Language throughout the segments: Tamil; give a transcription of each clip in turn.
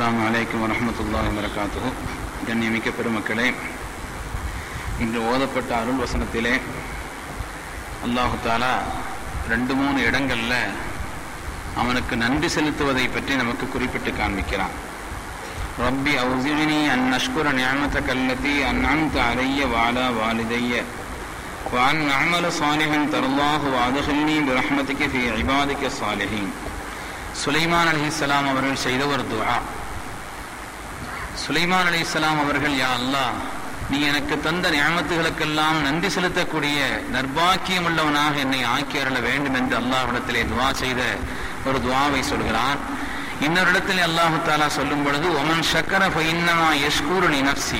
அஸ்ஸலாமு அலைக்கும் வரஹ்மத்துல்லாஹி வரகாத்துஹு கண்ணியமிக்க பெருமக்களே இன்று ஓதப்பட்ட அருள் வசனத்திலே அல்லாஹு தாலா ரெண்டு மூணு இடங்கள்ல அவனுக்கு நன்றி செலுத்துவதை பற்றி நமக்கு குறிப்பிட்டு காண்பிக்கிறான் ரப்பி அவுசினி அன் அஷ்குர நியமத்தக அல்லதி அன்அம்த அலைய வாலா வாலிதைய وأن أعمل صالحا ترضاه وأدخلني برحمتك في عبادك الصالحين சுலைமான் அலிஹிஸ்ஸலாம் அவர்கள் செய்த ஒரு துஆ சுலைமான் அலிஹிஸ்ஸலாம் அவர்கள் யா அல்லாஹ் நீ எனக்கு தந்த நியமத்துகளுக்கெல்லாம் நன்றி செலுத்தக்கூடிய நர்பாக்கியம் உள்ளவனாக என்னை ஆக்கி அருள வேண்டும் என்று அல்லாஹ்விடத்திலே துவா செய்த ஒரு துவாவை சொல்கிறான் இன்னொரு இடத்திலே அல்லாஹு தாலா சொல்லும் பொழுது ஒமன் ஷக்கர ஃபைன்னமா யஷ்கூருனி நப்சி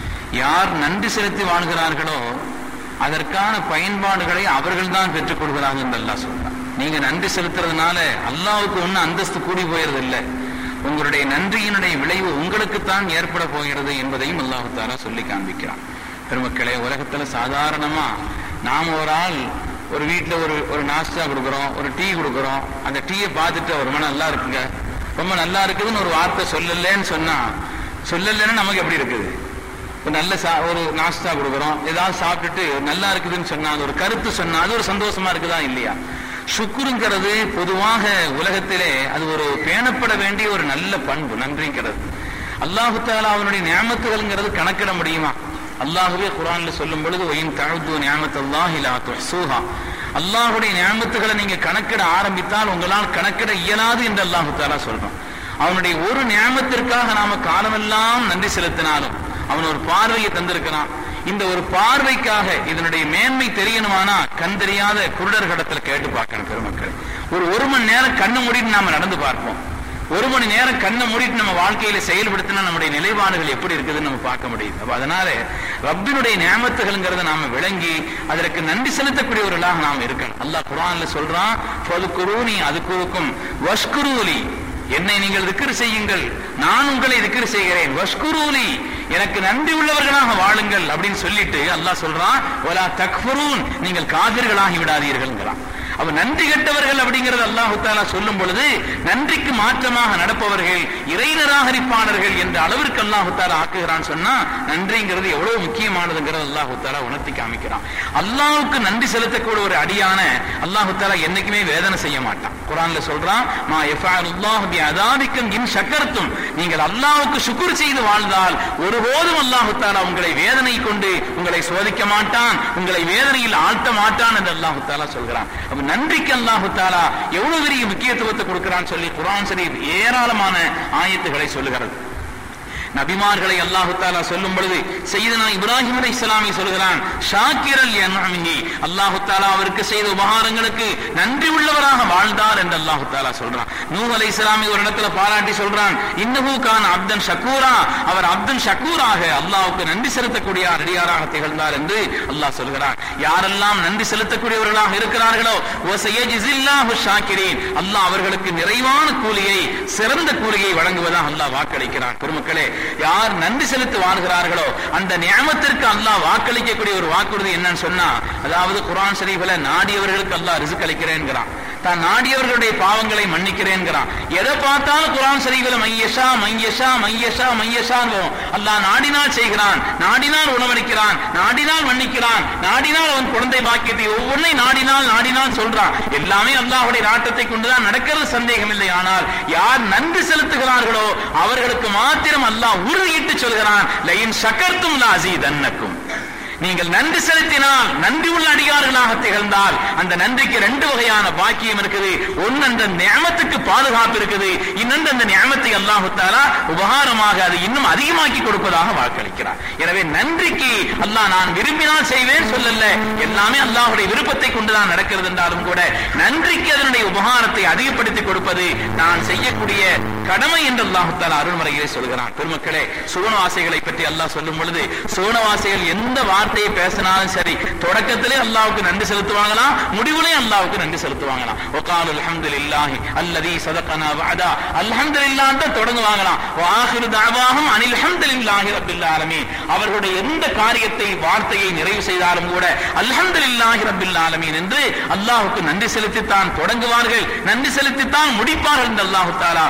யார் நன்றி செலுத்தி வாழ்கிறார்களோ அதற்கான பயன்பாடுகளை அவர்கள் தான் பெற்றுக் கொள்கிறார்கள் என்று அல்லாஹ் சொல்றான் நீங்க நன்றி செலுத்துறதுனால அல்லாவுக்கு ஒன்னும் அந்தஸ்து கூடி போயிறது இல்லை உங்களுடைய நன்றியினுடைய விளைவு உங்களுக்குத்தான் ஏற்பட போகிறது என்பதையும் அல்லாஹு தாலா சொல்லி காண்பிக்கிறான் பெருமக்களே உலகத்துல சாதாரணமா நாம் ஒரு ஆள் ஒரு வீட்டில் ஒரு ஒரு நாஸ்டா கொடுக்குறோம் ஒரு டீ கொடுக்குறோம் அந்த டீயை பார்த்துட்டு ரொம்ப நல்லா இருக்குங்க ரொம்ப நல்லா இருக்குதுன்னு ஒரு வார்த்தை சொல்லலன்னு சொன்னா சொல்லலைன்னு நமக்கு எப்படி இருக்குது ஒரு நல்ல சா ஒரு நாஸ்டா கொடுக்குறோம் ஏதாவது சாப்பிட்டுட்டு நல்லா இருக்குதுன்னு சொன்னா அது ஒரு கருத்து சொன்னா அது ஒரு சந்தோஷமா இருக்குதா இல்லையா சுக்குருங்கிறது பொதுவாக உலகத்திலே அது ஒரு பேணப்பட வேண்டிய ஒரு நல்ல பண்பு நன்றிங்கிறது அல்லாஹு தாலா அவனுடைய நியமத்துகள்ங்கிறது கணக்கிட முடியுமா அல்லாஹுவே குரான்ல சொல்லும் பொழுது ஒயின் தழுது நியமத் அல்லாஹிலா துஹ்சூஹா அல்லாஹுடைய நியமத்துகளை நீங்க கணக்கிட ஆரம்பித்தால் உங்களால் கணக்கிட இயலாது என்று அல்லாஹு தாலா சொல்றான் அவனுடைய ஒரு நியமத்திற்காக நாம காலமெல்லாம் நன்றி செலுத்தினாலும் அவன் ஒரு பார்வையை தந்திருக்கிறான் இந்த ஒரு பார்வைக்காக இதனுடைய மேன்மை தெரியணுமானா கண் தெரியாத குருடர் கடத்துல கேட்டு பார்க்கணும் பெருமக்கள் ஒரு ஒரு மணி நேரம் கண்ணு மூடிட்டு நாம நடந்து பார்ப்போம் ஒரு மணி நேரம் கண்ணை மூடிட்டு நம்ம வாழ்க்கையில செயல்படுத்தினா நம்முடைய நிலைப்பாடுகள் எப்படி இருக்குதுன்னு நம்ம பார்க்க முடியுது அப்ப அதனால ரப்பினுடைய நியமத்துகள்ங்கிறத நாம விளங்கி அதற்கு நன்றி செலுத்தக்கூடியவர்களாக நாம் இருக்கணும் அல்லாஹ் குரான்ல சொல்றான் பொதுக்குருனி அதுக்குருக்கும் வஷ்குருலி என்னை நீங்கள் திக்ரு செய்யுங்கள் நான் உங்களை திக்ரு செய்கிறேன் வஷ்குரூலி எனக்கு நன்றி உள்ளவர்களாக வாழுங்கள் அப்படின்னு சொல்லிட்டு அல்லாஹ் சொல்றான் ஒலா தக்ஃபுரூன் நீங்கள் காதிர்களாகி விடாதீர்கள்ங்கிறான் அவ நன்றி கெட்டவர்கள் அப்படிங்கறது அல்லாஹு தாலா சொல்லும் பொழுது நன்றிக்கு மாற்றமாக நடப்பவர்கள் இறை நிராகரிப்பாளர்கள் என்ற அளவிற்கு அல்லாஹு தாலா ஆக்குகிறான் சொன்னா நன்றிங்கிறது எவ்வளவு முக்கியமானதுங்கிறது அல்லாஹு தாலா உணர்த்தி காமிக்கிறான் அல்லாஹுக்கு நன்றி செலுத்தக்கூடிய ஒரு அடியான அல்லாஹு தாலா என்னைக்குமே வேதனை செய்ய மாட்டான் குரான்ல சொல்றான் மா எஃபாலுல்லாஹ் பி அதாபிக்கும் இன் சக்கரத்தும் நீங்கள் அல்லாஹுக்கு சுக்குர் செய்து வாழ்ந்தால் ஒருபோதும் அல்லாஹு தாலா உங்களை வேதனை கொண்டு உங்களை சோதிக்க மாட்டான் உங்களை வேதனையில் ஆழ்த்த மாட்டான் என்று அல்லாஹு தாலா சொல்கிறான் அப்ப நன்றிக்கு அல்லாஹு தாலா எவ்வளவு பெரிய முக்கியத்துவத்தை கொடுக்கிறான் சொல்லி குரான் ஷரீப் ஏராளமான ஆயத்துகளை சொல்லுகிறது நபிமார்களை அல்லாஹு தாலா சொல்லும் பொழுது செய்தனா இப்ராஹிம் அலை இஸ்லாமி சொல்கிறான் ஷாக்கிரல் அன்ஹி அல்லாஹு தாலா அவருக்கு செய்த உபகாரங்களுக்கு நன்றி உள்ளவராக வாழ்ந்தார் என்று அல்லாஹு தாலா சொல்றான் நூ அலை இஸ்லாமி ஒரு இடத்துல பாராட்டி சொல்றான் இன்னஹு கான் அப்தன் ஷக்கூரா அவர் அப்தன் ஷக்கூராக அல்லாஹுக்கு நன்றி செலுத்தக்கூடிய அடியாராக திகழ்ந்தார் என்று அல்லாஹ் சொல்கிறான் யாரெல்லாம் நன்றி செலுத்தக்கூடியவர்களாக இருக்கிறார்களோ ஓசையஜிசில்லாஹு ஷாக்கிரீன் அல்லாஹ் அவர்களுக்கு நிறைவான கூலியை சிறந்த கூலியை வழங்குவதாக அல்லாஹ் வாக்களிக்கிறான் பெருமக்களே யார் நன்றி செலுத்தி வாழ்கிறார்களோ அந்த நியமத்திற்கு அல்லாஹ் வாக்களிக்கக்கூடிய ஒரு வாக்குறுதி என்னன்னு சொன்னா அதாவது குரான் ஷரீஃபில் நாடியவர்களுக்கு அல்லாஹ் ரிசுக் அளிக்கிறேன்கிறான் தான் நாடியவர்களுடைய பாவங்களை மன்னிக்கிறேன்கிறான் எதை பார்த்தாலும் குரான் ஷரீஃபில் மையஷா மையஷா மையஷா மையஷா அல்லாஹ் நாடினால் செய்கிறான் நாடினால் உணவளிக்கிறான் நாடினால் மன்னிக்கிறான் நாடினால் அவன் குழந்தை பாக்கியத்தை ஒவ்வொன்றை நாடினால் நாடினால் சொல்றான் எல்லாமே அல்லாஹுடைய நாட்டத்தை கொண்டுதான் நடக்கிறது சந்தேகம் இல்லை ஆனால் யார் நன்றி செலுத்துகிறார்களோ அவர்களுக்கு மாத்திரம் அல்லாஹ் உறுதியிட்டு சொல்கிறான் லைன் சக்கர்த்தும் லாசி தன்னக்கும் நீங்கள் நன்றி செலுத்தினால் நன்றி உள்ள அடியார்களாக திகழ்ந்தால் அந்த நன்றிக்கு ரெண்டு வகையான பாக்கியம் இருக்குது ஒன்னு அந்த நியமத்துக்கு பாதுகாப்பு இருக்குது இன்னொன்று அந்த நியமத்தை அல்லாஹு தாலா உபகாரமாக அது இன்னும் அதிகமாக்கி கொடுப்பதாக வாக்களிக்கிறார் எனவே நன்றிக்கு அல்லாஹ் நான் விரும்பினால் செய்வேன் சொல்லல எல்லாமே அல்லாஹுடைய விருப்பத்தை கொண்டுதான் நடக்கிறது என்றாலும் கூட நன்றிக்கு அதனுடைய உபகாரத்தை அதிகப்படுத்தி கொடுப்பது நான் செய்யக்கூடிய கடமை என்று அல்லாஹு தாலா அருள்முறையிலே சொல்கிறான் பெருமக்களே சுவனவாசிகளை பற்றி அல்லாஹ் சொல்லும் பொழுது சுவனவாசிகள் எந்த வார்த்தையை பேசினாலும் சரி தொடக்கத்திலே அல்லாவுக்கு நன்றி செலுத்துவாங்களாம் முடிவுலே அல்லாவுக்கு நன்றி செலுத்துவாங்களாம் ஒகால் அல்ஹம்துலில்லாஹி அல்லதி சதகனா வஅதா அல்ஹம்துலில்லாஹ் தான் தொடங்குவாங்களாம் வாஹிரு தஅவாஹும் அனில் ஹம்துலில்லாஹி ரப்பில் ஆலமீன் அவர்களுடைய எந்த காரியத்தை வார்த்தையை நிறைவு செய்தாலும் கூட அல்ஹம்துலில்லாஹி ரப்பில் ஆலமீன் என்று அல்லாஹ்வுக்கு நன்றி செலுத்தித்தான் தொடங்குவார்கள் நன்றி செலுத்தித்தான் முடிப்பார்கள் என்று அல்லாஹு தாலா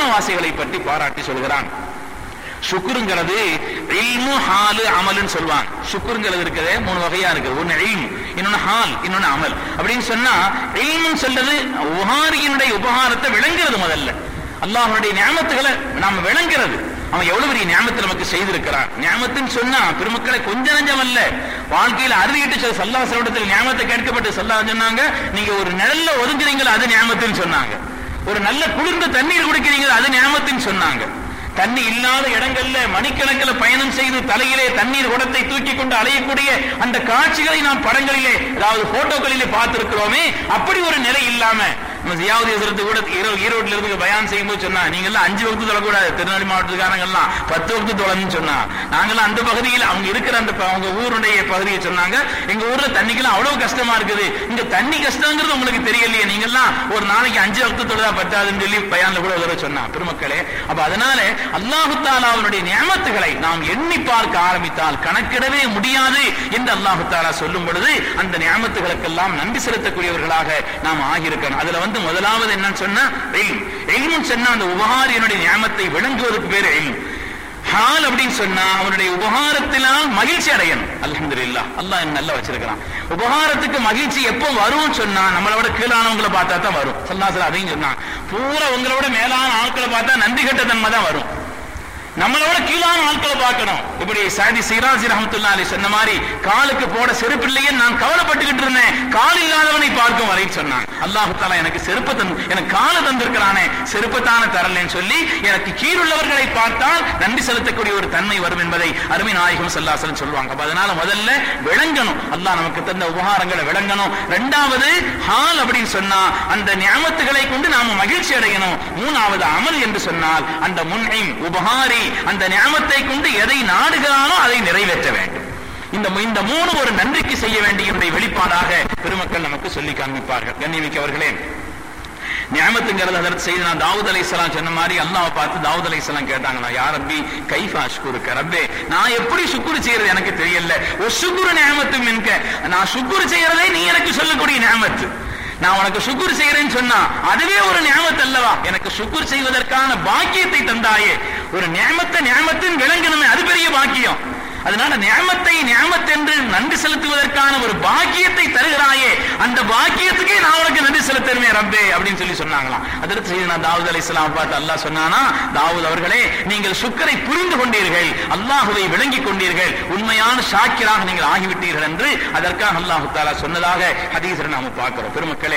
கிராமவாசிகளை பற்றி பாராட்டி சொல்கிறான் சுக்குருங்கிறது இல்மு ஹாலு அமல்னு சொல்லுவாங்க சுக்குருங்கிறது இருக்குது மூணு வகையா இருக்குது ஒன்னு இல்மு இன்னொன்னு ஹால் இன்னொன்னு அமல் அப்படின்னு சொன்னா இல்முன்னு சொல்றது உபகாரியினுடைய உபகாரத்தை விளங்குறது முதல்ல அல்லாஹ்வுடைய ஞாபகத்துகளை நாம விளங்குறது அவன் எவ்வளவு பெரிய ஞாபகத்தை நமக்கு செய்திருக்கிறான் ஞாபகத்துன்னு சொன்னா பெருமக்களை கொஞ்ச நஞ்சம் அல்ல வாழ்க்கையில அறுதிட்டு சில சல்லா சலோடத்தில் ஞாபகத்தை கேட்கப்பட்டு சல்லா சொன்னாங்க நீங்க ஒரு நிழல்ல ஒதுங்குறீங்களா அது ஞாபகத்துன்னு சொன்னாங்க ஒரு நல்ல குளிர்ந்த தண்ணீர் குடிக்கிறீங்களா அது ஞாபகத்துன்னு சொன்னாங்க தண்ணி இல்லாத இடங்கள்ல மணிக்கணக்கில் பயணம் செய்து தலையிலே தண்ணீர் குடத்தை தூக்கி கொண்டு அலையக்கூடிய அந்த காட்சிகளை நாம் படங்களிலே அதாவது போட்டோக்களிலே பார்த்திருக்கிறோமே அப்படி ஒரு நிலை இல்லாம நம்ம ஜியாவுதி ஹசரத்து கூட ஈரோ- ஈரோட்ல இருந்து பயான் செய்யும்போது சொன்னா நீங்க எல்லாம் அஞ்சு வகுத்து தொழக்கூடாது திருநெல்வேலி மாவட்டத்துக்காரங்க எல்லாம் பத்து வகுத்து தொழன்னு சொன்னா நாங்கெல்லாம் அந்த பகுதியில் அவங்க இருக்கிற அந்த ப- அவங்க ஊருடைய பகுதியை சொன்னாங்க எங்க ஊர்ல தண்ணிக்கெல்லாம் அவ்வளவு கஷ்டமா இருக்குது இங்க தண்ணி கஷ்டங்கிறது உங்களுக்கு தெரியலையே நீங்க எல்லாம் ஒரு நாளைக்கு அஞ்சு வகுத்து தொழுதா பத்தாதுன்னு சொல்லி பயான்ல கூட ஒரு தடவை சொன்னா பெருமக்களே அப்ப அதனால அல்லாஹு தாலா அவனுடைய நியமத்துகளை நாம் எண்ணி பார்க்க ஆரம்பித்தால் கணக்கிடவே முடியாது என்று அல்லாஹு தாலா சொல்லும் பொழுது அந்த நியமத்துகளுக்கெல்லாம் நன்றி செலுத்தக்கூடியவர்களாக நாம் ஆகியிருக்கணும் அதுல வந்து முதலாவது என்னன்னு சொன்னா இல்ம் இல்முன்னு சொன்னா அந்த உபகாரியனுடைய நியமத்தை விளங்குவதற்கு பேரு இல்ம் ஹால் அப்படின்னு சொன்னா அவனுடைய உபகாரத்தினால் மகிழ்ச்சி அடையணும் அல்ஹம்துலில்லாஹ் அல்லாஹ் என்ன நல்லா வச்சிருக்கிறான் உபகாரத்துக்கு மகிழ்ச்சி எப்போ வரும்னு சொன்னா நம்மளை விட கீழானவங்களை பார்த்தா தான் வரும் சல்லாசல அதையும் சொன்னான் பூரா உங்களை விட மேலான ஆட்களை பார்த்தா நன்றி கெட்ட தன்மை தான் வரும் நம்மளோட கீழான ஆட்களை பார்க்கணும் இப்படி சாதி சீராசி ரஹமத்துல்லா அலி சொன்ன மாதிரி காலுக்கு போட செருப்பு இல்லையே நான் கவலைப்பட்டுக்கிட்டு இருந்தேன் கால் இல்லாதவனை பார்க்கும் வரை சொன்னான் அல்லாஹு தாலா எனக்கு செருப்பு தந்து எனக்கு காலை தந்திருக்கிறானே செருப்பு தானே தரலன்னு சொல்லி எனக்கு கீழுள்ளவர்களை பார்த்தால் நன்றி செலுத்தக்கூடிய ஒரு தன்மை வரும் என்பதை அருமை நாயகம் சல்லாசலம் சொல்லுவாங்க அப்ப அதனால முதல்ல விளங்கணும் அல்லாஹ் நமக்கு தந்த உபகாரங்களை விளங்கணும் ரெண்டாவது ஹால் அப்படின்னு சொன்னா அந்த ஞாபகத்துகளை கொண்டு நாம மகிழ்ச்சி அடையணும் மூணாவது அமல் என்று சொன்னால் அந்த முன்னைம் உபகாரி அந்த ஞாபகத்தை கொண்டு எதை நாடுகிறானோ அதை நிறைவேற்ற வேண்டும் இந்த இந்த மூணு ஒரு நன்றிக்கு செய்ய வேண்டிய வெளிப்பாடாக பெருமக்கள் நமக்கு சொல்லி காண்பிப்பார்கள் கண்ணியமிக்கவர்களே நியமத்துங்கிறது அதற்கு செய்து நான் தாவூத் அலைஹிஸ்ஸலாம் சொன்ன மாதிரி அல்லாஹ் பார்த்து தாவூத் அலைஹிஸ்ஸலாம் கேட்டாங்க நான் யார் ரப்பி கைஃபா அஷ்குருக்கு ரப்பே நான் எப்படி சுக்குரு செய்யறது எனக்கு தெரியல ஒரு சுக்குரு நியமத்து மின்க நான் சுக்குரு செய்யறதே நீ எனக்கு சொல்லக்கூடிய நியமத்து நான் உனக்கு சுக்குர் செய்யறேன்னு சொன்னா அதுவே ஒரு நியமத்து அல்லவா எனக்கு சுக்குர் செய்வதற்கான பாக்கியத்தை தந்தாயே ஒரு நியமத்தை நியமத்தின் விளங்கணுமே அது பெரிய பாக்கியம் அதனால நியமத்தை நியமத் என்று நன்றி செலுத்துவதற்கான ஒரு பாக்கியத்தை தருகிறாயே அந்த பாக்கியத்துக்கே நான் உனக்கு நன்றி செலுத்தணுமே ரப்பே அப்படின்னு சொல்லி சொன்னாங்களாம் அதற்கு செய்து நான் தாவூத் அலி இஸ்லாம் பார்த்து அல்லாஹ் சொன்னானா தாவூத் அவர்களே நீங்கள் சுக்கரை புரிந்து கொண்டீர்கள் அல்லாஹுவை விளங்கிக் கொண்டீர்கள் உண்மையான ஷாக்கிராக நீங்கள் ஆகிவிட்டீர்கள் என்று அதற்காக அல்லாஹு தாலா சொன்னதாக ஹதீஸரை நாம பார்க்கிறோம் பெருமக்களே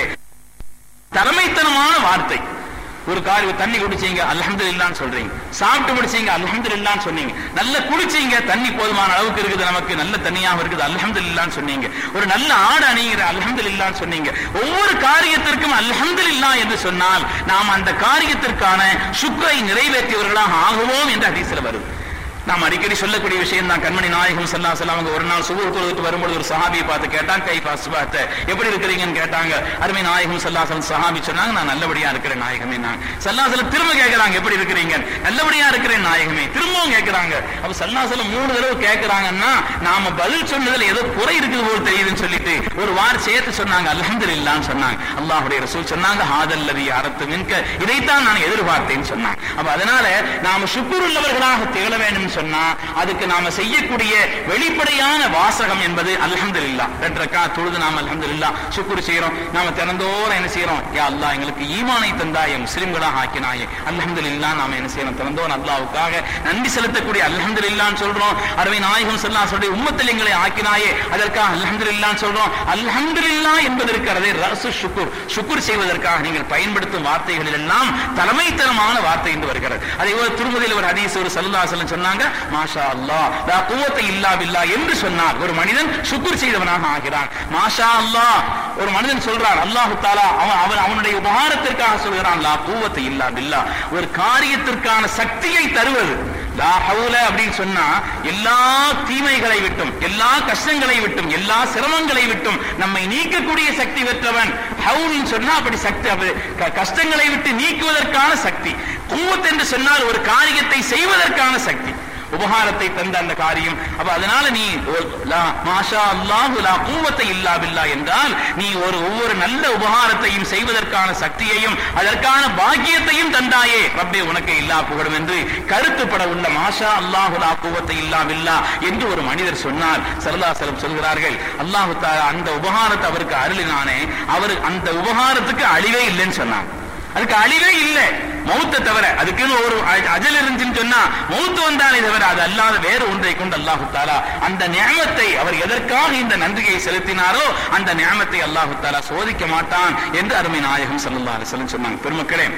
தலைமைத்தனமான வார்த்தை ஒரு காரி தண்ணி குடிச்சீங்க அல்ஹம்துலில்லாஹ்னு சொல்றீங்க சாப்பிட்டு முடிச்சீங்க அல்ஹம்துலில்லாஹ்னு சொன்னீங்க நல்ல குடிச்சீங்க தண்ணி போதுமான அளவுக்கு இருக்குது நமக்கு நல்ல தண்ணியாக இருக்குது அல்ஹம்துலில்லாஹ்னு சொன்னீங்க ஒரு நல்ல ஆடு அணிகிற அல்ஹம்துலில்லாஹ்னு சொன்னீங்க ஒவ்வொரு காரியத்திற்கும் அல்ஹம்துலில்லாஹ் என்று சொன்னால் நாம் அந்த காரியத்திற்கான சுக்கரை நிறைவேற்றியவர்களாக ஆகுவோம் என்று ஹதீஸ்ல வருது நாம் அடிக்கடி சொல்லக்கூடிய விஷயம் தான் கண்மணி நாயகம் சல்லா செல்லாம் அவங்க ஒரு நாள் சுபூர் தொழுதுட்டு வரும்போது ஒரு சஹாபியை பார்த்து கேட்டாங்க கை பாசுபாத்த எப்படி இருக்கிறீங்கன்னு கேட்டாங்க அருமை நாயகம் சல்லாசலம் சஹாபி சொன்னாங்க நான் நல்லபடியா இருக்கிறேன் நாயகமே நான் சல்லாசலம் திரும்ப கேட்கறாங்க எப்படி இருக்கிறீங்க நல்லபடியா இருக்கிறேன் நாயகமே திரும்பவும் கேட்கறாங்க அப்ப சல்லாசலம் மூணு தடவை கேட்கறாங்கன்னா நாம பதில் சொன்னதுல ஏதோ குறை இருக்குது போல் தெரியுதுன்னு சொல்லிட்டு ஒரு வார் சேர்த்து சொன்னாங்க அல்ஹம்துலில்லாஹ்னு சொன்னாங்க அல்லாஹ்வுடைய ரசூல் சொன்னாங்க ஹாதல்லதி அரத்து மின்க இதைத்தான் நான் எதிர்பார்த்தேன்னு சொன்னாங்க அப்ப அதனால நாம சுக்குருள்ளவர்களாக திகழ வேண்டும் சொன்னா அதுக்கு நாம செய்யக்கூடிய வெளிப்படையான வாசகம் என்பது அல்ஹம்துலில்லாஹ் ரெண்டு ரக்கா தொழுது நாம அல்ஹம்துலில்லாஹ் சுக்குரு செய்யறோம் நாம திறந்தோற என்ன செய்யறோம் யா அல்லாஹ் எங்களுக்கு ஈமானை தந்தாயே முஸ்லிம்களாக ஆக்கினாயே அல்ஹம்துலில்லாஹ் நாம என்ன செய்யறோம் திறந்தோர் அல்லாஹ்வுக்காக நன்றி செலுத்தக்கூடிய அல்ஹம்துலில்லாஹ்னு சொல்றோம் அருமை நாயகம் ஸல்லல்லாஹு அலைஹி உம்மத்தில் எங்களை ஆக்கினாயே அதற்காக அல்ஹம்துலில்லாஹ்னு சொல்றோம் அல்ஹம்துலில்லாஹ் என்பது இருக்கிறதே ரசு ஷுக்குர் ஷுக்குர் செய்வதற்காக நீங்கள் பயன்படுத்தும் வார்த்தைகளில் எல்லாம் தலைமைத்தனமான வார்த்தை என்று வருகிறது அதே போல திருமதியில் ஒரு ஹதீஸ் ஒரு சல்லல்லாஹு அலைஹி வஸல்லம் சொன்னாங்க மாஷா அல்லாஹ் லா குவத்த இல்லா பில்லா என்று சொன்னார் ஒரு மனிதன் சுக்குர் செய்தவனாக ஆகிறான் மாஷா அல்லாஹ் ஒரு மனிதன் சொல்றான் அல்லாஹு தாலா அவன் அவன் அவனுடைய உபகாரத்திற்காக சொல்கிறான் லா குவத்த இல்லா பில்லா ஒரு காரியத்திற்கான சக்தியை தருவது லா ஹவுல அப்படின்னு சொன்னா எல்லா தீமைகளை விட்டும் எல்லா கஷ்டங்களை விட்டும் எல்லா சிரமங்களை விட்டும் நம்மை நீக்கக்கூடிய சக்தி பெற்றவன் ஹவுல்னு சொன்னா அப்படி சக்தி அப்படி க- கஷ்டங்களை விட்டு நீக்குவதற்கான சக்தி கூவத் என்று சொன்னால் ஒரு காரியத்தை செய்வதற்கான சக்தி உபகாரத்தை தந்த அந்த காரியம் அப்ப அதனால நீ ஒரு லா- மாஷா அல்லாஹு லா கூவத்தை இல்லா பில்லா என்றால் நீ ஒரு ஒவ்வொரு நல்ல உபகாரத்தையும் செய்வதற்கான சக்தியையும் அதற்கான பாக்கியத்தையும் தந்தாயே ரப்பே உனக்கு இல்லா புகழும் என்று கருத்துப்பட உள்ள மாஷா அல்லாஹு லா கூவத்தை இல்லா பில்லா என்று ஒரு மனிதர் சொன்னார் சரதாசலம் சொல்கிறார்கள் அல்லாஹு தாலா அந்த உபகாரத்தை அவருக்கு அருளினானே அவர் அந்த உபகாரத்துக்கு அழிவே இல்லைன்னு சொன்னார் அதுக்கு அழிவே இல்லை மௌத்தை தவிர அதுக்குன்னு ஒரு அ- அஜல் இருந்துச்சுன்னு சொன்னா மௌத்து வந்தாலே தவிர அது அல்லாத வேறு ஒன்றை கொண்டு அல்லாஹு தாலா அந்த நியமத்தை அவர் எதற்காக இந்த நன்றியை செலுத்தினாரோ அந்த நியமத்தை அல்லாஹு தாலா சோதிக்க மாட்டான் என்று அருமை நாயகம் ஸல்லல்லாஹு அலைஹி வஸல்லம் சொன்னாங்க பெருமக்களே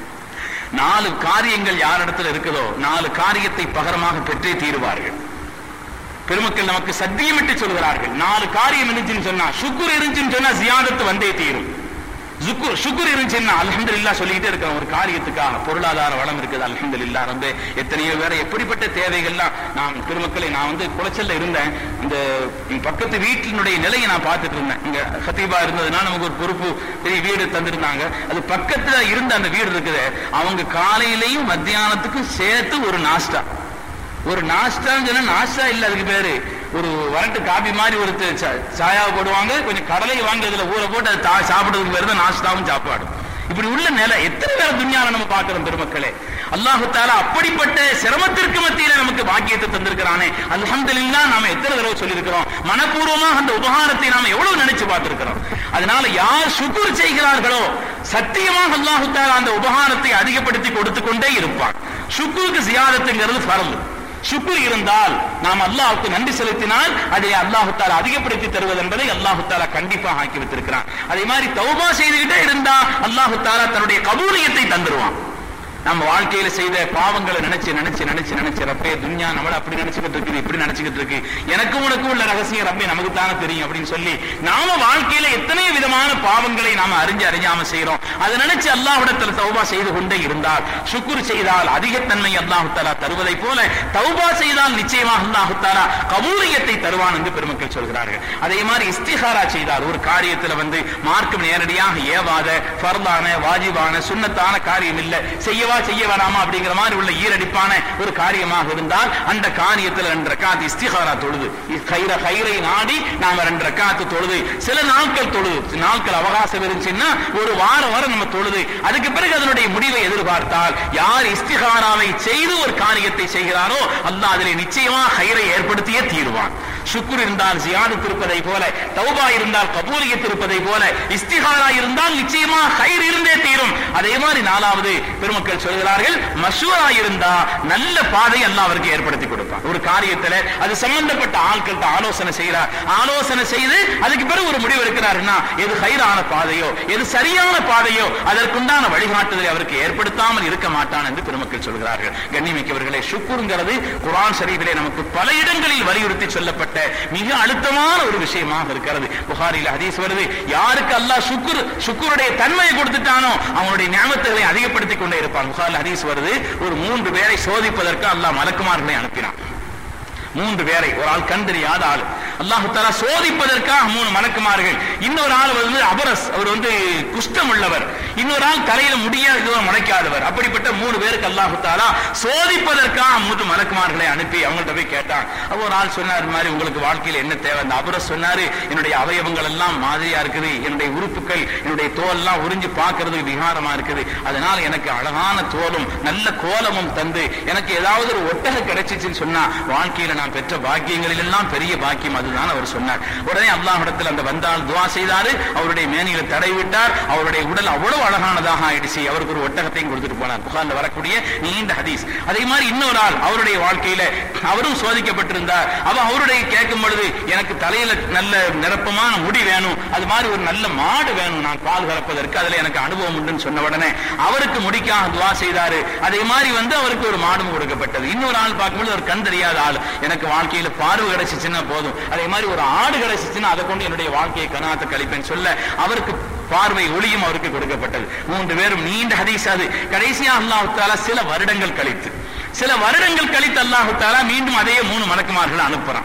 நாலு காரியங்கள் யாரிடத்துல இருக்குதோ நாலு காரியத்தை பகரமாக பெற்றே தீருவார்கள் பெருமக்கள் நமக்கு சத்தியமிட்டு சொல்கிறார்கள் நாலு காரியம் இருந்துச்சுன்னு சொன்னா சுக்குர் இருந்துச்சுன்னு சொன்னா ஜியாதத்து வந்தே தீரும் சுக்குர் சுக்குர் இருந்துச்சுன்னா அல்ஹம்துலில்லாஹ் சொல்லிக்கிட்டே இருக்கிறோம் ஒரு காரியத்துக்காக பொருளாதார வளம் இருக்குது அல்ஹம்துலில்லாஹ் ரொம்ப எத்தனையோ வேற எப்படிப்பட்ட தேவைகள்லாம் நான் பெருமக்களை நான் வந்து குளச்சல்ல இருந்தேன் இந்த பக்கத்து வீட்டினுடைய நிலையை நான் பார்த்துட்டு இருந்தேன் இங்க ஹத்தீபா இருந்ததுனால நமக்கு ஒரு பொறுப்பு பெரிய வீடு தந்திருந்தாங்க அது பக்கத்துல இருந்த அந்த வீடு இருக்குது அவங்க காலையிலையும் மத்தியானத்துக்கும் சேர்த்து ஒரு நாஸ்டா ஒரு நாஸ்டான்னு சொன்னா நாஸ்டா இல்ல அதுக்கு பேரு ஒரு வரட்டு காபி மாதிரி ஒரு த- சா- சாயாவை போடுவாங்க கொஞ்சம் கடலை வாங்கி அதுல ஊற போட்டு அதை தா- சாப்பிடுறதுக்கு பேரு தான் நாஸ்டாவும் சாப்பாடும் இப்படி உள்ள நிலை எத்தனை பேர் துன்யால நம்ம பார்க்கிறோம் பெருமக்களே அல்லாஹு தாலா அப்படிப்பட்ட சிரமத்திற்கு மத்தியில நமக்கு பாக்கியத்தை தந்திருக்கிறானே அல்ஹம்துலில்லாஹ் நாம எத்தனை தடவை சொல்லியிருக்கிறோம் மனப்பூர்வமாக அந்த உபகாரத்தை நாம எவ்வளவு நினைச்சு பார்த்திருக்கிறோம் அதனால யார் சுக்குர் செய்கிறார்களோ சத்தியமாக அல்லாஹு தாலா அந்த உபகாரத்தை அதிகப்படுத்தி கொடுத்து கொண்டே இருப்பான் சுக்குருக்கு ஜியாதத்துங்கிறது ஃபரல் சுக்குர் இருந்தால் நாம் அல்லாஹ்வுக்கு நன்றி செலுத்தினால் அதை அல்லாஹு தாலா அதிகப்படுத்தி தருவது என்பதை அல்லாஹு தாலா கண்டிப்பாக ஆக்கி வைத்திருக்கிறான் அதே மாதிரி தௌபா செய்துகிட்டே இருந்தா அல்லாஹு தாலா தன்னுடைய கபூலியத்தை தந்துருவான் நம்ம வாழ்க்கையில செய்த பாவங்களை நினைச்சு நினைச்சு நினைச்சு நினைச்சு ரப்பே துன்யா நம்மள அப்படி நினைச்சுக்கிட்டு இருக்குது இப்படி நினைச்சுக்கிட்டு இருக்கு எனக்கும் உனக்கும் உள்ள ரகசியம் ரப்பே நமக்கு தானே தெரியும் அப்படின்னு சொல்லி நாம வாழ்க்கையில எத்தனை விதமான பாவங்களை நாம அறிஞ்சு அறியாம செய்யறோம் அதை நினைச்சு அல்லாஹ்விடத்துல தௌபா செய்து கொண்டே இருந்தால் சுக்குர் செய்தால் அதிகத்தன்மை அல்லாஹு தாலா தருவதை போல தௌபா செய்தால் நிச்சயமாக அல்லாஹு தாலா கபூலியத்தை தருவான் என்று பெருமக்கள் சொல்கிறார்கள் அதே மாதிரி இஸ்திஹாரா செய்தால் ஒரு காரியத்துல வந்து மார்க்கம் நேரடியாக ஏவாத ஃபர்தான வாஜிபான சுன்னத்தான காரியம் இல்ல செய்யவா செய்ய வேணாமா அப்படிங்கிற மாதிரி உள்ள ஈரடிப்பான ஒரு காரியமாக இருந்தால் அந்த காரியத்துல ரெண்டு ரக்காத் இஸ்திஹாரா தொழுது கைர கைரை நாடி நாம ரெண்டு ரக்காத்து தொழுது சில நாட்கள் தொழுது நாட்கள் அவகாசம் இருந்துச்சுன்னா ஒரு வாரம் வரை நம்ம தொழுது அதுக்கு பிறகு அதனுடைய முடிவை எதிர்பார்த்தால் யார் இஸ்திஹாராவை செய்து ஒரு காரியத்தை செய்கிறாரோ அல்லாஹ் அதிலே நிச்சயமா ஹைரை ஏற்படுத்தியே தீருவான் சுக்குர் இருந்தால் ஜியாதத் இருப்பதை போல தௌபா இருந்தால் கபூலியத் இருப்பதை போல இஸ்திஹாரா இருந்தால் நிச்சயமா ஹைர் இருந்தே தீரும் அதே மாதிரி நாலாவது பெருமக்கள் சொல்கிறார்கள் மஷூரா இருந்தா நல்ல பாதை அல்லாஹ் அவருக்கு ஏற்படுத்தி கொடுப்பான் ஒரு காரியத்துல அது சம்பந்தப்பட்ட ஆட்கள்கிட்ட ஆலோசனை செய்கிறார் ஆலோசனை செய்து அதுக்கு பிறகு ஒரு முடிவு எடுக்கிறாருன்னா எது ஹைரான பாதையோ எது சரியான பாதையோ அதற்குண்டான வழிகாட்டுதலை அவருக்கு ஏற்படுத்தாமல் இருக்க மாட்டான் என்று பெருமக்கள் சொல்கிறார்கள் கண்ணிமிக்கவர்களே சுக்குருங்கிறது குரான் ஷரீஃபிலே நமக்கு பல இடங்களில் வலியுறுத்தி சொல்லப்பட்ட மிக அழுத்தமான ஒரு விஷயமாக இருக்கிறது புகாரில் ஹதீஸ் வருது யாருக்கு அல்லாஹ் சுக்குர் சுக்குருடைய தன்மையை கொடுத்துட்டானோ அவனுடைய ஞாபகத்தை அதிகப்படுத்தி கொண்டே இருப்பான் புகாரில் ஹதீஸ் வருது ஒரு மூன்று பேரை சோதிப்பதற்கு அல்லாஹ் மலக்குமார்களை அனுப்பினான் மூன்று பேரை ஒரு ஆள் கண் தெரியாத ஆள் அல்லாஹு தாலா சோதிப்பதற்காக மூணு மலக்குமார்கள் இன்னொரு ஆள் வந்து அபரஸ் அவர் வந்து குஷ்டம் உள்ளவர் இன்னொரு ஆள் தலையில முடியாத முளைக்காதவர் அப்படிப்பட்ட மூணு பேருக்கு அல்லாஹு தாலா சோதிப்பதற்காக மூன்று மலக்குமார்களை அனுப்பி அவங்கள்ட்ட போய் கேட்டான் அப்ப ஒரு ஆள் சொன்னார் இந்த மாதிரி உங்களுக்கு வாழ்க்கையில என்ன தேவை அந்த அபரஸ் சொன்னாரு என்னுடைய அவயவங்கள் எல்லாம் மாதிரியா இருக்குது என்னுடைய உறுப்புகள் என்னுடைய தோல் எல்லாம் உறிஞ்சு பார்க்கிறதுக்கு விகாரமா இருக்குது அதனால எனக்கு அழகான தோலும் நல்ல கோலமும் தந்து எனக்கு ஏதாவது ஒரு ஒட்டகை கிடைச்சிச்சுன்னு சொன்னா வாழ்க்கையில நான் பெற்ற பாக்கியங்களில் எல்லாம் பெரிய பாக்கியம் அதுதான் அவர் சொன்னார் உடனே அல்லாஹ்விடத்தில் அந்த வந்தால் துவா செய்தாரு அவருடைய மேனியில தடை விட்டார் அவருடைய உடல் அவ்வளவு அழகானதாக ஆயிடுச்சு அவருக்கு ஒரு ஒட்டகத்தையும் கொடுத்துட்டு போனார் புகார்ல வரக்கூடிய நீண்ட ஹதீஸ் அதே மாதிரி இன்னொரு ஆள் அவருடைய வாழ்க்கையில அவரும் சோதிக்கப்பட்டிருந்தார் அவ அவருடைய கேட்கும் பொழுது எனக்கு தலையில நல்ல நிரப்பமான முடி வேணும் அது மாதிரி ஒரு நல்ல மாடு வேணும் நான் பால் கறப்பதற்கு அதுல எனக்கு அனுபவம் உண்டுன்னு சொன்ன உடனே அவருக்கு முடிக்காக துவா செய்தாரு அதே மாதிரி வந்து அவருக்கு ஒரு மாடும் கொடுக்கப்பட்டது இன்னொரு ஆள் பார்க்கும்போது ஒரு கண் தெரியாத ஆள் எனக்கு வாழ்க்கையில பார்வை கிடைச்சிச்சுன்னா போதும் அதே மாதிரி ஒரு ஆடு கிடைச்சிச்சுன்னா அதை கொண்டு என்னுடைய வாழ்க்கையை கனாத்த கழிப்பேன் சொல்ல அவருக்கு பார்வை ஒளியும் அவருக்கு கொடுக்கப்பட்டது மூன்று பேரும் நீண்ட ஹதீஸ் அது கடைசியா அல்லாஹு தாலா சில வருடங்கள் கழித்து சில வருடங்கள் கழித்து அல்லாஹு தாலா மீண்டும் அதே மூணு மலக்குமார்கள் அனுப்புறான்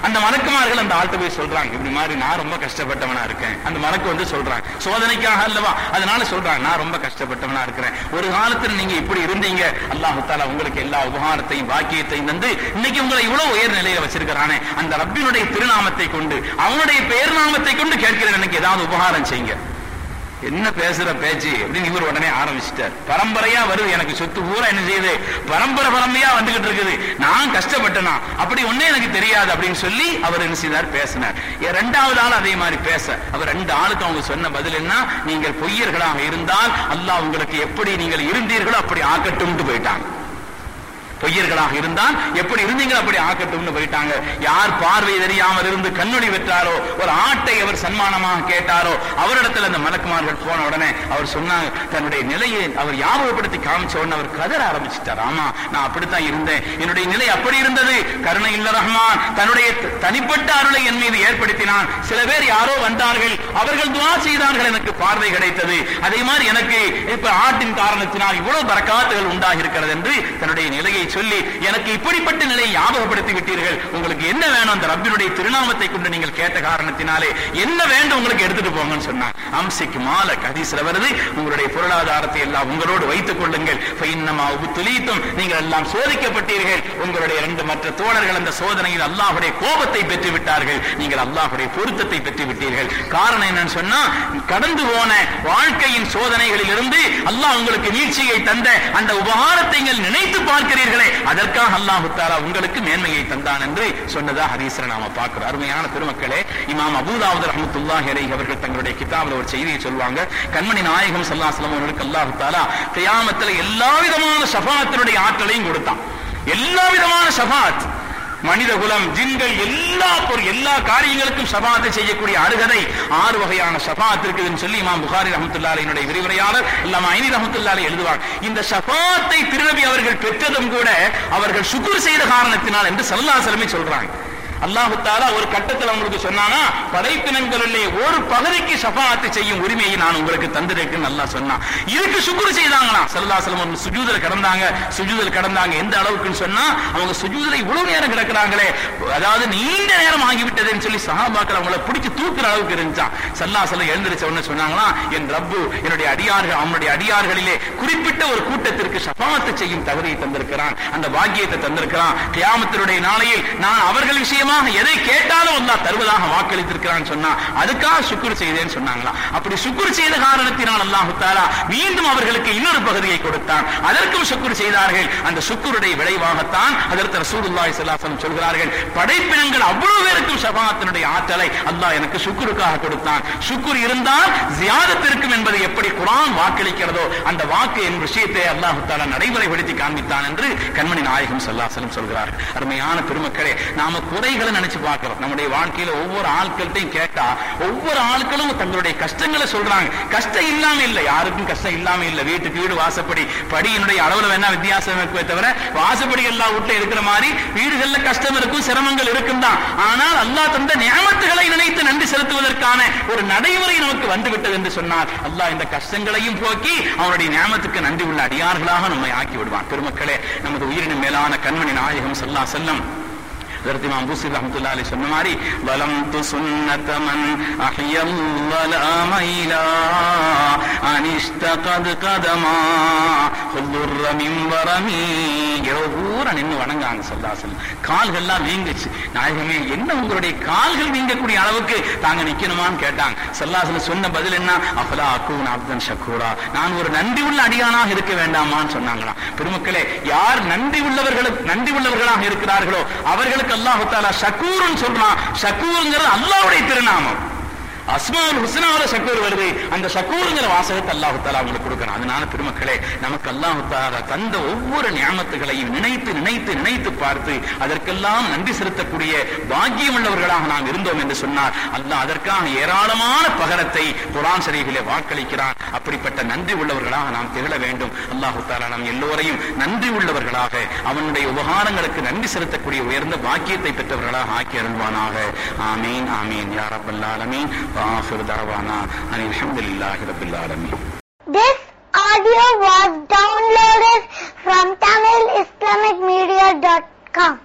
அந்த மலக்குமார்கள் அந்த ஆள்கிட்ட போய் சொல்றாங்க இப்படி மாதிரி நான் ரொம்ப கஷ்டப்பட்டவனா இருக்கேன் அந்த மலக்கு வந்து சொல்றாங்க சோதனைக்காக அல்லவா அதனால சொல்றாங்க நான் ரொம்ப கஷ்டப்பட்டவனா இருக்கிறேன் ஒரு காலத்துல நீங்க இப்படி இருந்தீங்க அல்லாஹு தாலா உங்களுக்கு எல்லா உபகாரத்தையும் பாக்கியத்தையும் தந்து இன்னைக்கு உங்களை இவ்வளவு உயர் நிலையில வச்சிருக்கிறானே அந்த ரப்பினுடைய திருநாமத்தை கொண்டு அவனுடைய பெயர் நாமத்தை கொண்டு கேட்கிறேன் எனக்கு ஏதாவது உபகாரம் செய்யுங்க என்ன பேசுற பேச்சு அப்படின்னு இவர் உடனே ஆரம்பிச்சிட்டார் பரம்பரையா வருது எனக்கு சொத்து பூரா என்ன செய்யுது பரம்பரை பரம்பரையா வந்துகிட்டு இருக்குது நான் கஷ்டப்பட்டனா அப்படி ஒண்ணே எனக்கு தெரியாது அப்படின்னு சொல்லி அவர் என்ன செய்தார் பேசினார் ஏ, ரெண்டாவது ஆள் அதே மாதிரி பேச அவர் ரெண்டு ஆளுக்கு அவங்க சொன்ன பதில் என்ன நீங்கள் பொய்யர்களாக இருந்தால் அல்லாஹ் உங்களுக்கு எப்படி நீங்கள் இருந்தீர்களோ அப்படி ஆக்கட்டும்ட்டு போயிட்டாங்க பொய்யர்களாக இருந்தால் எப்படி இருந்தீங்க அப்படி ஆக்கட்டும்னு போயிட்டாங்க யார் பார்வை தெரியாமல் இருந்து கண்ணொளி பெற்றாரோ ஒரு ஆட்டை அவர் சன்மானமாக கேட்டாரோ அவரிடத்துல அந்த மலக்குமார்கள் போன உடனே அவர் சொன்னாங்க தன்னுடைய நிலையை அவர் ஞாபகப்படுத்தி காமிச்ச உடனே அவர் கதற ஆரம்பிச்சிட்டார் ஆமா நான் அப்படித்தான் இருந்தேன் என்னுடைய நிலை அப்படி இருந்தது கருணை இல்ல ரஹ்மான் தன்னுடைய த- தனிப்பட்ட அருளை என் மீது ஏற்படுத்தினான் சில பேர் யாரோ வந்தார்கள் அவர்கள் துவா செய்தார்கள் எனக்கு பார்வை கிடைத்தது அதே மாதிரி எனக்கு இப்ப ஆட்டின் காரணத்தினால் இவ்வளவு பரக்காத்துகள் உண்டாகி இருக்கிறது என்று தன்னுடைய நிலையை சொல்லி எனக்கு இப்படிப்பட்ட நிலையை ஞாபகப்படுத்தி விட்டீர்கள் உங்களுக்கு என்ன வேணும் அந்த ரப்பினுடைய திருநாமத்தை கொண்டு நீங்கள் கேட்ட காரணத்தினாலே என்ன வேண்டும் உங்களுக்கு எடுத்துட்டு போங்கன்னு சொன்னாங்க அம்சிக்கு மால கதீஸ்ல வருது உங்களுடைய பொருளாதாரத்தை எல்லாம் உங்களோடு வைத்துக் கொள்ளுங்கள் ஃபைன்னமா உபுத்துலீத்தும் நீங்கள் எல்லாம் சோதிக்கப்பட்டீர்கள் உங்களுடைய இரண்டு மற்ற தோழர்கள் அந்த சோதனையில் அல்லாஹுடைய கோபத்தை பெற்று விட்டார்கள் நீங்கள் அல்லாஹுடைய பொருத்தத்தை பெற்று விட்டீர்கள் காரணம் என்னன்னு சொன்னா கடந்து போன வாழ்க்கையின் சோதனைகளில் இருந்து அல்லாஹ் உங்களுக்கு நீட்சியை தந்த அந்த உபகாரத்தை நீங்கள் நினைத்து பார்க்கிறீர்களே அதற்காக அல்லாஹு தாலா உங்களுக்கு மேன்மையை தந்தான் என்று சொன்னதா ஹதீஸ்ல நாம பார்க்கிறோம் அருமையான பெருமக்களே இமாம் அபூதாவுத் ரஹ்மத்துல்லாஹி அலைஹி அவர்கள் தங்களுடைய கிதாபில் ஒரு செய்தியை சொல்வாங்க கண்மணி நாயகம் ஸல்லல்லாஹு அலைஹி வஸல்லம் அவர்களுக்கு அல்லாஹு தாலா கியாமத்தில் எல்லா விதமான ஷஃபாத்தினுடைய ஆற்றலையும் கொடுத்தான் எல்லா விதமான ஷஃபாத் மனித குலம் ஜின்கள் எல்லா பொருள் எல்லா காரியங்களுக்கும் ஷபாத்தை செய்யக்கூடிய அருகதை ஆறு வகையான ஷபாத் இருக்குதுன்னு சொல்லி இமாம் புகாரி ரஹமத்துல்லாலினுடைய விரிவுரையாளர் இல்லாம ஐனி ரஹமத்துல்லாலி எழுதுவார் இந்த ஷபாத்தை திருநபி அவர்கள் பெற்றதும் கூட அவர்கள் சுக்குர் செய்த காரணத்தினால் என்று சல்லாசலமே சொல்றாங்க அல்லாஹு தாலா ஒரு கட்டத்தில் உங்களுக்கு சொன்னானா படைப்பினங்களிலே ஒரு பகுதிக்கு ஷஃபாத்து செய்யும் உரிமையை நான் உங்களுக்கு தந்திருக்கேன்னு அல்லாஹ் சொன்னான் இதுக்கு சுக்குரு செய்தாங்களாம் சல்லாசலம் ஒரு சுஜூதல் கடந்தாங்க சுஜூதல் கடந்தாங்க எந்த அளவுக்குன்னு சொன்னா அவங்க சுஜூதலை இவ்வளவு நேரம் கிடக்குறாங்களே அதாவது நீண்ட நேரம் ஆகிவிட்டதுன்னு சொல்லி சஹாபாக்கள் அவங்கள பிடிச்சு தூக்குற அளவுக்கு இருந்துச்சான் சல்லாசலம் எழுந்திருச்ச உடனே சொன்னாங்களாம் என் ரப்பு என்னுடைய அடியார்கள் அவனுடைய அடியார்களிலே குறிப்பிட்ட ஒரு கூட்டத்திற்கு ஷஃபாத்து செய்யும் தகுதியை தந்திருக்கிறான் அந்த பாக்கியத்தை தந்திருக்கிறான் கியாமத்தினுடைய நாளையில் நான் அவர்கள் விஷயமாக எதை கேட்டாலும் அல்லாஹ் தருவதாக வாக்களித்திருக்கிறான் சொன்னா அதுக்காக சுக்குர் செய்தேன்னு சொன்னாங்களாம் அப்படி சுக்குர் செய்த காரணத்தினால் அல்லாஹு தாலா மீண்டும் அவர்களுக்கு இன்னொரு பகுதியை கொடுத்தான் அதற்கும் சுக்குர் செய்தார்கள் அந்த சுக்குருடைய விளைவாகத்தான் அதற்கு ரசூலுல்லாஹி ஸல்லல்லாஹு அலைஹி வஸல்லம் சொல்கிறார்கள் படைப்பினங்கள் அவ்வளவு பேருக்கும் ஷஃபாத்தினுடைய ஆற்றலை அல்லாஹ் எனக்கு சுக்குருக்காக கொடுத்தான் சுக்குர் இருந்தால் ஜியாதத் இருக்கும் என்பதை எப்படி குர்ஆன் வாக்களிக்கிறதோ அந்த வாக்கு என் விஷயத்தை அல்லாஹ் தாலா நடைமுறைப்படுத்தி காண்பித்தான் என்று கண்மணி நாயகம் ஸல்லல்லாஹு அலைஹி வஸல்லம் சொல்கிறார்கள் அருமையான பெருமக்களே நாம குறைகளை நினைச்சு பார்க்கிறோம் நம்முடைய வாழ்க்கையில ஒவ்வொரு ஆட்கள்கிட்டையும் கேட்டா ஒவ்வொரு ஆட்களும் தங்களுடைய கஷ்டங்களை சொல்றாங்க கஷ்டம் இல்லாம இல்ல யாருக்கும் கஷ்டம் இல்லாம இல்ல வீட்டுக்கு வீடு வாசப்படி படியினுடைய அளவுல வேணா வித்தியாசம் இருக்குமே தவிர வாசப்படி எல்லா வீட்டுல இருக்கிற மாதிரி வீடுகள்ல கஷ்டம் இருக்கும் சிரமங்கள் இருக்கும் தான் ஆனால் அல்லாஹ் தந்த நியமத்துகளை நினைத்து நன்றி செலுத்துவதற்கான ஒரு நடைமுறை நமக்கு வந்துவிட்டது என்று சொன்னால் அல்லாஹ் இந்த கஷ்டங்களையும் போக்கி அவனுடைய நியமத்துக்கு நன்றி உள்ள அடியார்களாக நம்மை ஆக்கி விடுவான் பெருமக்களே நமது உயிரினும் மேலான கண்மணி நாயகம் சல்லா செல்லம் அதற்கு இமாம் பூசி ரஹமத்துல்லா அலி சொன்ன மாதிரி வலம் து சுன்னத்தமன் அஹ்யம் வலமைலா அனிஷ்ட கது கதமா ஹுல்லுர்ர மிம்பரமி இரவு பூரா நின்று வணங்காங்க சல்லாசல் கால்கள்லாம் வீங்குச்சு நாயகமே என்ன உங்களுடைய கால்கள் வீங்கக்கூடிய அளவுக்கு தாங்க நிக்கணுமான்னு கேட்டாங்க சல்லாசல் சொன்ன பதில் என்ன அஃபலா அக்கூன் அப்தன் ஷக்கூரா நான் ஒரு நன்றி உள்ள அடியானாக இருக்க வேண்டாமான்னு சொன்னாங்களாம் பெருமக்களே யார் நன்றி உள்ளவர்களுக்கு நன்றி உள்ளவர்களாக இருக்கிறார்களோ அவர்களுக்கு அல்லாஹு தாலா ஷக்கூர்னு சொல்றான் ஷக்கூருங்கிறது அல்லாஹ்வுடைய திருநாமம் அஸ்மாவுல் ஹுஸ்னாவுல ஷக்கூர் வருது அந்த ஷக்கூருங்கிற வாசகத்தை அல்லாஹு தாலா அவங்களுக்கு கொடுக்கணும் அதனால பெருமக்களே நமக்கு அல்லாஹு தாலா தந்த ஒவ்வொரு ஞாபகத்துகளையும் நினைத்து நினைத்து நினைத்து பார்த்து அதற்கெல்லாம் நன்றி செலுத்தக்கூடிய பாக்கியம் உள்ளவர்களாக நாம் இருந்தோம் என்று சொன்னார் அல்லாஹ் அதற்காக ஏராளமான பகரத்தை குரான் ஷரீஃபிலே வாக்களிக்கிறான் அப்படிப்பட்ட நன்றி உள்ளவர்களாக நாம் திகழ வேண்டும் அல்லாஹு தாலா நாம் எல்லோரையும் நன்றி உள்ளவர்களாக அவனுடைய உபகாரங்களுக்கு நன்றி செலுத்தக்கூடிய உயர்ந்த பாக்கியத்தை பெற்றவர்களாக ஆக்கி அருள்வானாக ஆமீன் ஆமீன் யா ரப்பல் ஆலமீன் وآخر دعوانا أن الحمد لله رب العالمين This audio was downloaded from TamilIslamicMedia.com.